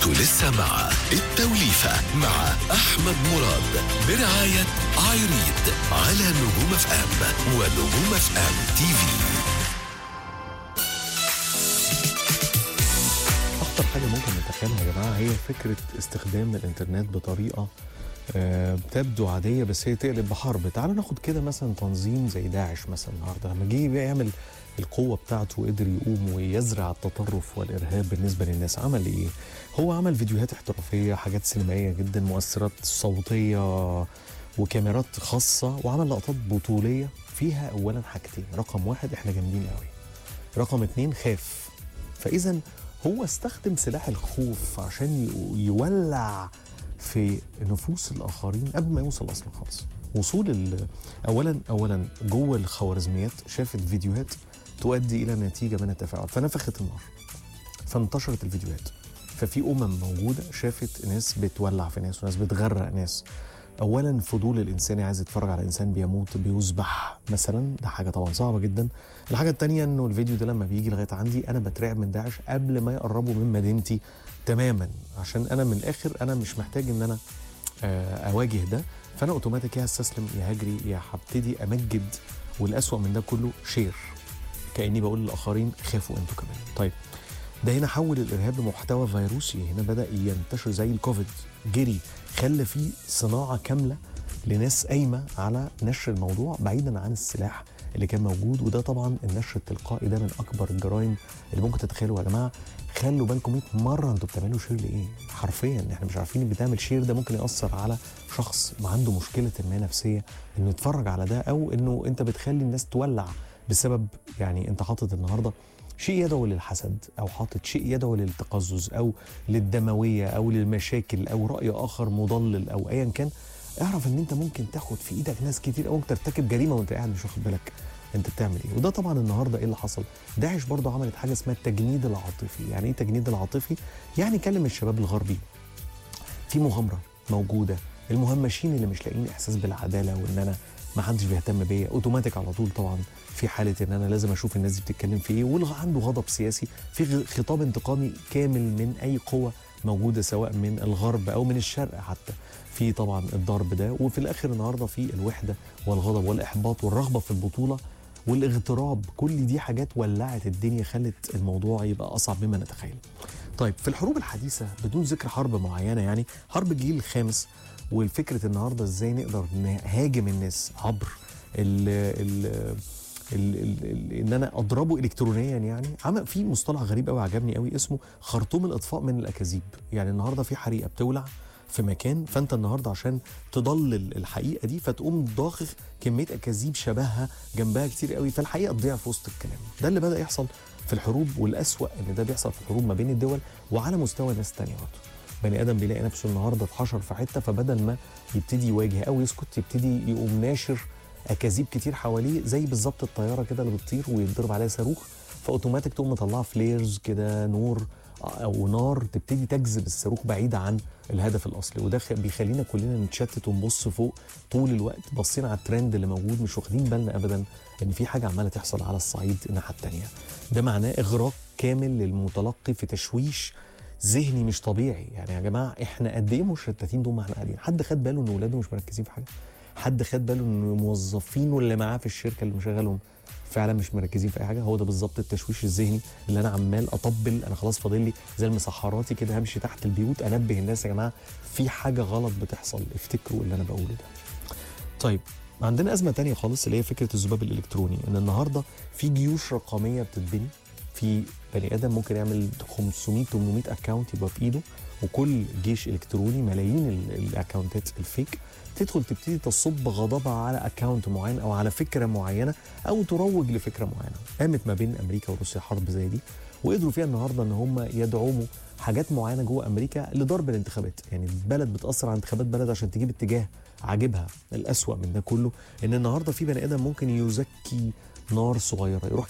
انتوا لسه مع التوليفة مع أحمد مراد برعاية عايريد على نجوم اف ام ونجوم اف ام تي في اخطر حاجه ممكن نتخيلها يا جماعه هي فكره استخدام الانترنت بطريقه آه، تبدو عاديه بس هي تقلب بحرب تعالوا ناخد كده مثلا تنظيم زي داعش مثلا النهارده لما جه يعمل القوه بتاعته وقدر يقوم ويزرع التطرف والارهاب بالنسبه للناس عمل ايه هو عمل فيديوهات احترافيه حاجات سينمائيه جدا مؤثرات صوتيه وكاميرات خاصه وعمل لقطات بطوليه فيها اولا حاجتين رقم واحد احنا جامدين قوي رقم اتنين خاف فاذا هو استخدم سلاح الخوف عشان ي- يولع في نفوس الاخرين قبل ما يوصل اصلا خالص وصول ال- اولا اولا جوه الخوارزميات شافت فيديوهات تؤدي الى نتيجه من التفاعل فنفخت النار فانتشرت الفيديوهات ففي امم موجوده شافت ناس بتولع في ناس وناس بتغرق ناس اولا فضول الانساني عايز يتفرج على انسان بيموت بيذبح مثلا ده حاجه طبعا صعبه جدا الحاجه التانية انه الفيديو ده لما بيجي لغايه عندي انا بترعب من داعش قبل ما يقربوا من مدينتي تماما عشان انا من الاخر انا مش محتاج ان انا آه، اواجه ده فانا اوتوماتيك يا هستسلم يا هجري يا هبتدي امجد والاسوأ من ده كله شير كاني بقول للاخرين خافوا انتوا كمان طيب ده هنا حول الارهاب لمحتوى فيروسي هنا بدا ينتشر زي الكوفيد جري خلى فيه صناعه كامله لناس قايمه على نشر الموضوع بعيدا عن السلاح اللي كان موجود وده طبعا النشر التلقائي ده من اكبر الجرائم اللي ممكن تتخيلوا يا جماعه خلوا بالكم 100 مره انتوا بتعملوا شير لايه حرفيا احنا مش عارفين بتعمل شير ده ممكن ياثر على شخص ما عنده مشكله ما نفسيه انه يتفرج على ده او انه انت بتخلي الناس تولع بسبب يعني انت حاطط النهارده شيء يدعو للحسد او حاطط شيء يدعو للتقزز او للدمويه او للمشاكل او راي اخر مضلل او ايا كان اعرف ان انت ممكن تاخد في ايدك ناس كتير او ترتكب جريمه وانت قاعد مش واخد بالك انت بتعمل ايه وده طبعا النهارده ايه اللي حصل داعش برضه عملت حاجه اسمها التجنيد العاطفي يعني ايه التجنيد العاطفي يعني كلم الشباب الغربي في مغامره موجوده المهمشين اللي مش لاقيين احساس بالعداله وان انا ما حدش بيهتم بيا اوتوماتيك على طول طبعا في حاله ان انا لازم اشوف الناس دي بتتكلم في ايه واللي عنده غضب سياسي في غ- خطاب انتقامي كامل من اي قوه موجوده سواء من الغرب او من الشرق حتى في طبعا الضرب ده وفي الاخر النهارده في الوحده والغضب والاحباط والرغبه في البطوله والاغتراب كل دي حاجات ولعت الدنيا خلت الموضوع يبقى اصعب مما نتخيل طيب في الحروب الحديثه بدون ذكر حرب معينه يعني حرب الجيل الخامس والفكره النهارده ازاي نقدر نهاجم الناس عبر ال ال ال ال ال ان انا اضربه الكترونيا يعني عمل في مصطلح غريب قوي عجبني قوي اسمه خرطوم الاطفاء من الاكاذيب يعني النهارده في حريقه بتولع في مكان فانت النهارده عشان تضلل الحقيقه دي فتقوم ضاخخ كميه اكاذيب شبهها جنبها كتير قوي فالحقيقه تضيع في وسط الكلام ده اللي بدا يحصل في الحروب والاسوا ان ده بيحصل في الحروب ما بين الدول وعلى مستوى ناس تانية برضه بني ادم بيلاقي نفسه النهارده اتحشر في حته فبدل ما يبتدي يواجه او يسكت يبتدي يقوم ناشر اكاذيب كتير حواليه زي بالظبط الطياره كده اللي بتطير ويتضرب عليها صاروخ فاوتوماتيك تقوم مطلعه فليرز كده نور او نار تبتدي تجذب الصاروخ بعيد عن الهدف الاصلي وده خ- بيخلينا كلنا نتشتت ونبص فوق طول الوقت باصين على الترند اللي موجود مش واخدين بالنا ابدا ان في حاجه عماله تحصل على الصعيد الناحيه الثانيه ده معناه اغراق كامل للمتلقي في تشويش ذهني مش طبيعي يعني يا جماعه احنا قد ايه مشتتين طول ما احنا قاعدين حد خد باله ان اولاده مش مركزين في حاجه حد خد باله ان موظفينه اللي معاه في الشركه اللي مشغلهم فعلا مش مركزين في اي حاجه هو ده بالظبط التشويش الذهني اللي انا عمال اطبل انا خلاص فاضل لي زي المسحراتي كده همشي تحت البيوت انبه الناس يا جماعه في حاجه غلط بتحصل افتكروا اللي انا بقوله ده طيب عندنا ازمه تانية خالص اللي هي فكره الذباب الالكتروني ان النهارده في جيوش رقميه بتتبني في بني ادم ممكن يعمل 500 800 اكونت يبقى في ايده وكل جيش الكتروني ملايين ال- الاكونتات الفيك تدخل تبتدي تصب غضبها على اكونت معين او على فكره معينه او تروج لفكره معينه قامت ما بين امريكا وروسيا حرب زي دي وقدروا فيها النهارده ان هم يدعموا حاجات معينه جوه امريكا لضرب الانتخابات يعني البلد بتاثر على انتخابات بلد عشان تجيب اتجاه عاجبها الاسوا من ده كله ان النهارده في بني ادم ممكن يزكي نار صغيره يروح